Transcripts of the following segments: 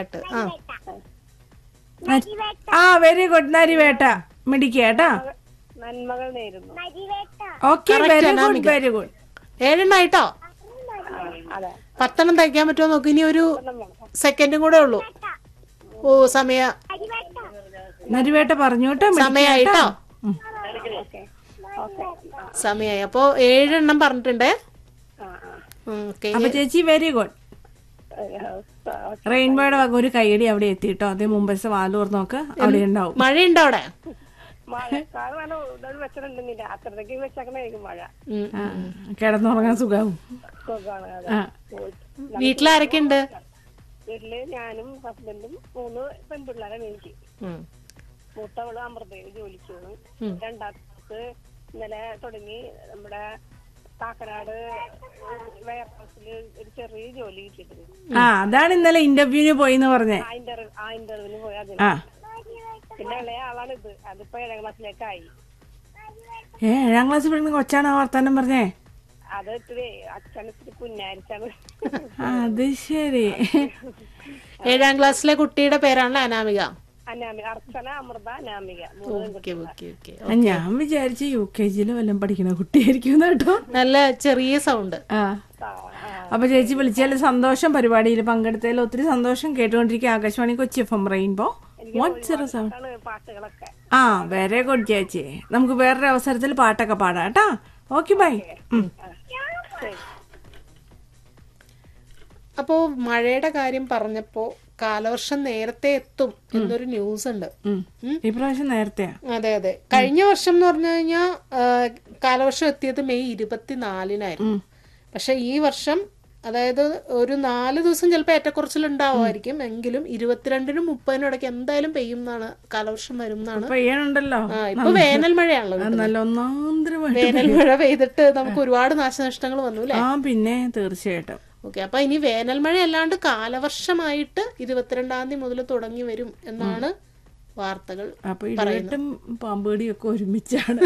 നരിവേട്ട് ആ ആ very good Narivetta മിടിക്കേട്ടാ നന്മകൾ നേരുന്നു okay very good very good ഏഴെണ്ണായിട്ടോ അതെ പത്തെണ്ണം തയ്ക്കാൻ പറ്റുമോ നോക്ക് ഇനി ഒരു സെക്കൻഡും കൂടെ ഉള്ളൂ ഓ സമയ നരിവേട്ട പറഞ്ഞു കേട്ടോ സമയായിട്ടോ ഓക്കെ ഓക്കെ സമയായി അപ്പോ ഏഴെണ്ണം പറഞ്ഞിട്ടുണ്ടേ ആ ആ ഓക്കെ അപ്പൊ ചേച്ചി വെരി ഗുഡ് ആ, റെയിൻബോയുടെ വക ഒരു കൈയടി അവിടെ എത്തിട്ടോ അതേ മുമ്പത്തെ വാലൂർ നോക്ക് അവിടെ ഉണ്ടാവും മഴയുണ്ടോ അവിടെ മഴക്കാറ് വേണം ഇതൊരു വെച്ചിട്ടുണ്ടെങ്കിൽ രാത്രിക്ക് വെച്ചേക്കണായിരിക്കും മഴ ഉം. ആ, കിടന്നുറങ്ങാൻ സുഖാവും സുഖമാണ് അത് ആ വീട്ടിലാരൊക്കെ ഉണ്ട് വീട്ടില് ഞാനും ഹസ്ബൻഡും മൂന്ന് പെൺപിള്ളേരാണ് എനിക്ക് ഉം. മൂത്തവള് അമൃതയിൽ ജോലിക്ക് പോകുന്നു രണ്ടാമത്തെ ഇന്നലെ തുടങ്ങി നമ്മുടെ കാക്കനാട് വെയർ ഹൗസിൽ ഒരു ചെറിയ ജോലി കിട്ടിയിട്ടുണ്ട് ആ അതാണ് ഇന്നലെ ഇന്റർവ്യൂവിന് പോയി എന്ന് പറഞ്ഞേ ആ ഇന്റർവ്യൂ ആ ഇന്റർവ്യൂവിന് പോയി അതിന് ആ പിന്നെ ഇളയ ആളാണ് ഇത് അതിപ്പോ ഏഴാം ക്ലാസ്സിലേക്കായി ഏ ഏഴാം ക്ലാസ്സിൽ പഠിക്കുന്ന കൊച്ചാണ് വർത്താനം പറഞ്ഞേ അത് ഇത്തിരി അച്ഛൻ ഇത്തിരി പുന്നാരിച്ചാണ് അത് ശരി ഏഴാം ക്ലാസ്സിലെ കുട്ടിയുടെ പേരാണല്ലോ അനാമിക അനാമിക അർച്ചന അമൃത അനാമിക മൂന്ന് ഓക്കെ ഓക്കെ ഓക്കെ ആ, ഞാൻ വിചാരിച്ചു യു കെ ജിയിലും വല്ലതും പഠിക്കണ കുട്ടിയായിരിക്കും കേട്ടോ നല്ല ചെറിയ സൗണ്ട് ആ അപ്പൊ ചേച്ചി വിളിച്ചാൽ സന്തോഷം പരിപാടിയിൽ പങ്കെടുത്തതിൽ ഒത്തിരി സന്തോഷം കേട്ടുകൊണ്ടിരിക്കുക Akashvani Kochi F M rainbow one zero seven ആണ് പാട്ടുകളൊക്കെ ആ വെരി ഗുഡ് ചേച്ചി നമുക്ക് വേറൊരു അവസരത്തിൽ പാട്ടൊക്കെ പാടാം കേട്ടാ ഓക്കെ ബൈ ശരി അപ്പോ മഴയുടെ കാര്യം പറഞ്ഞപ്പോ കാലവർഷം നേരത്തെ എത്തും എന്നൊരു ന്യൂസ് ഉണ്ട് ഇപ്രാവശ്യം നേരത്തെയാ അതെ അതെ കഴിഞ്ഞ വർഷം എന്ന് പറഞ്ഞു കഴിഞ്ഞാൽ കാലവർഷം എത്തിയത് മെയ് ഇരുപത്തിനാലിനായിരുന്നു പക്ഷെ ഈ വർഷം അതായത് ഒരു നാല് ദിവസം ചിലപ്പോൾ ഏറ്റക്കുറച്ചിൽ ഉണ്ടാവുമായിരിക്കും എങ്കിലും ഇരുപത്തിരണ്ടിനും മുപ്പതിനും ഇടയ്ക്ക് എന്തായാലും പെയ്യും എന്നാണ് കാലവർഷം വരും എന്നാണ് പെയ്യണുണ്ടല്ലോ ആ ഇപ്പൊ വേനൽ മഴയാണല്ലോ അത് നല്ല ഒന്നാന്തരമായിട്ട് വേനൽ മഴ പെയ്തിട്ട് നമുക്ക് ഒരുപാട് നാശനഷ്ടങ്ങൾ വന്നു അല്ലേ ആ പിന്നെ തീർച്ചയായിട്ടും ഓക്കെ അപ്പൊ ഇനി വേനൽ മഴ അല്ലാണ്ട് കാലവർഷമായിട്ട് ഇരുപത്തിരണ്ടാം തീയതി മുതൽ തുടങ്ങി വരും എന്നാണ് വാർത്തകൾ അപ്പൊ ഇടിവെട്ടും പാമ്പേടിയും ഒക്കെ ഒരുമിച്ചാണ്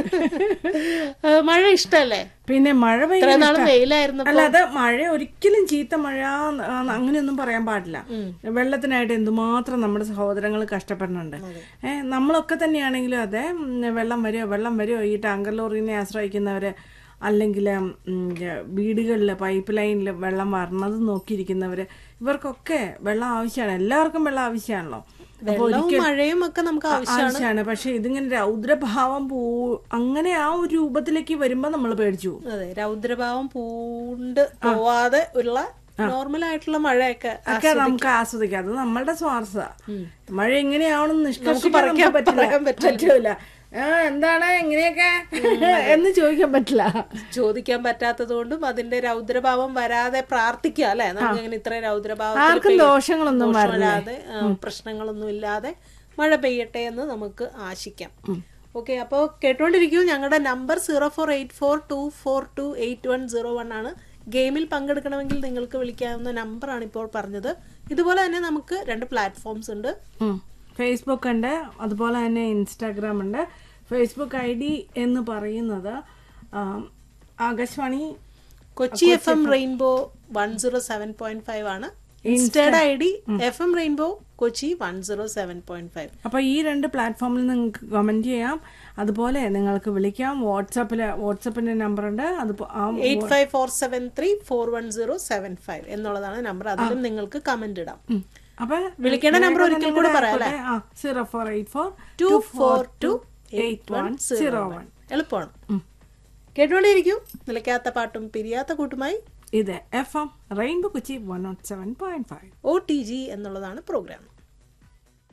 ആ, മഴ ഇഷ്ടല്ലേ പിന്നെ മഴ ഇത്ര ഭയങ്കര നാൾ ഇഷ്ടാ. വെയിലായിരുന്നു അല്ല അത് മഴ ഒരിക്കലും ചീത്ത മഴ ന്ന് ആ, അങ്ങനെയൊന്നും പറയാൻ പാടില്ല വെള്ളത്തിനായിട്ട് എന്തുമാത്രം നമ്മുടെ സഹോദരങ്ങൾ കഷ്ടപ്പെടുന്നുണ്ട് ഏഹ് നമ്മളൊക്കെ തന്നെയാണെങ്കിലും അതെ ഉം, വെള്ളം വരുമോ വെള്ളം വരുമോ ഈ ടാങ്കർ ലോറിനെ ആശ്രയിക്കുന്നവര് അല്ലെങ്കിൽ വീടുകളിൽ പൈപ്പ് ലൈനിൽ വെള്ളം വരണത് നോക്കിയിരിക്കുന്നവര് ഇവർക്കൊക്കെ വെള്ളം ആവശ്യമാണ് എല്ലാവർക്കും വെള്ളം ആവശ്യമാണല്ലോ അപ്പൊ വെള്ളവും മഴയും ഒക്കെ നമുക്ക് ആവശ്യം ആവശ്യമാണ് പക്ഷെ ഇതിങ്ങനെ രൗദ്രഭാവം പോ അങ്ങനെ ആ ഒരു രൂപത്തിലേക്ക് വരുമ്പോ നമ്മൾ പേടിച്ചു പോകും അതെ രൗദ്രഭാവം പൂണ്ട് പോവാതെ ഉള്ള നോർമൽ ആയിട്ടുള്ള മഴയൊക്കെ ഒക്കെ നമുക്ക് ആസ്വദിക്കാം അത് നമ്മളുടെ സ്വാർത്ഥത മഴ എങ്ങനെയാവണം നിഷ്കർഷിക്കാൻ പറയാൻ നമുക്ക് പറ്റില്ല പറയാൻ പറ്റൂല ആ, എന്താണ് എങ്ങനെയൊക്കെ എന്ന് ചോദിക്കാൻ പറ്റില്ല ചോദിക്കാൻ പറ്റാത്തത് കൊണ്ടും അതിന്റെ രൗദ്രഭാവം വരാതെ പ്രാർത്ഥിക്കുക അല്ലെ നമുക്ക് ഇങ്ങനെ ഇത്ര രൗദ്രഭാവത്തിൽ ആർക്കും പെയ്യ- ദോഷങ്ങളൊന്നും ദോഷം വരില്ലേ? വരാതെ ആ, പ്രശ്നങ്ങളൊന്നും ഇല്ലാതെ മഴ പെയ്യട്ടെ എന്ന് നമുക്ക് ആശിക്കാം ഓക്കെ അപ്പോൾ കേട്ടോണ്ടിരിക്കൂ ഞങ്ങളുടെ number zero four eight four two four two eight one zero one ആണ് ഗെയിമിൽ പങ്കെടുക്കണമെങ്കിൽ നിങ്ങൾക്ക് വിളിക്കാവുന്ന നമ്പറാണ് ഇപ്പോൾ പറഞ്ഞത് ഇതുപോലെ തന്നെ നമുക്ക് രണ്ട് പ്ലാറ്റ്ഫോംസ് ഉണ്ട് ഫേസ്ബുക്ക് ഉണ്ട് അതുപോലെ തന്നെ ഇൻസ്റ്റാഗ്രാം ഉണ്ട് ഫേസ്ബുക്ക് ഐ ഡി എന്ന് പറയുന്നത് ആ, Akashvani Kochi F M rainbow one zero seven point five ആണ് ഇൻസ്റ്റയുടെ I D F M rainbow Kochi one zero seven point five അപ്പോൾ ഈ രണ്ട് പ്ലാറ്റ്ഫോമിൽ നിങ്ങൾക്ക് കമന്റ് ചെയ്യാം അതുപോലെ നിങ്ങൾക്ക് വിളിക്കാം വാട്സാപ്പിൽ വാട്സാപ്പിന്റെ നമ്പർ ഉണ്ട് അത് eight five four seven three four one zero seven five എന്നുള്ളതാണ് നമ്പർ അതിലും നിങ്ങൾക്ക് കമന്റ് ഇടാം അപ്പൊ വിളിക്കേണ്ട number ഒരിക്കൽ കൂടെ പറയാം അല്ലേ? Zero four eight four two four two eight one zero one എളുപ്പമാണ് കേട്ടുകൊണ്ടേയിരിക്കും നിലയ്ക്കാത്ത പാട്ടും പിരിയാത്ത കൂട്ടുമായി ഇത് F M rainbow Kochi one nought seven point five O T G എന്നുള്ളതാണ് പ്രോഗ്രാം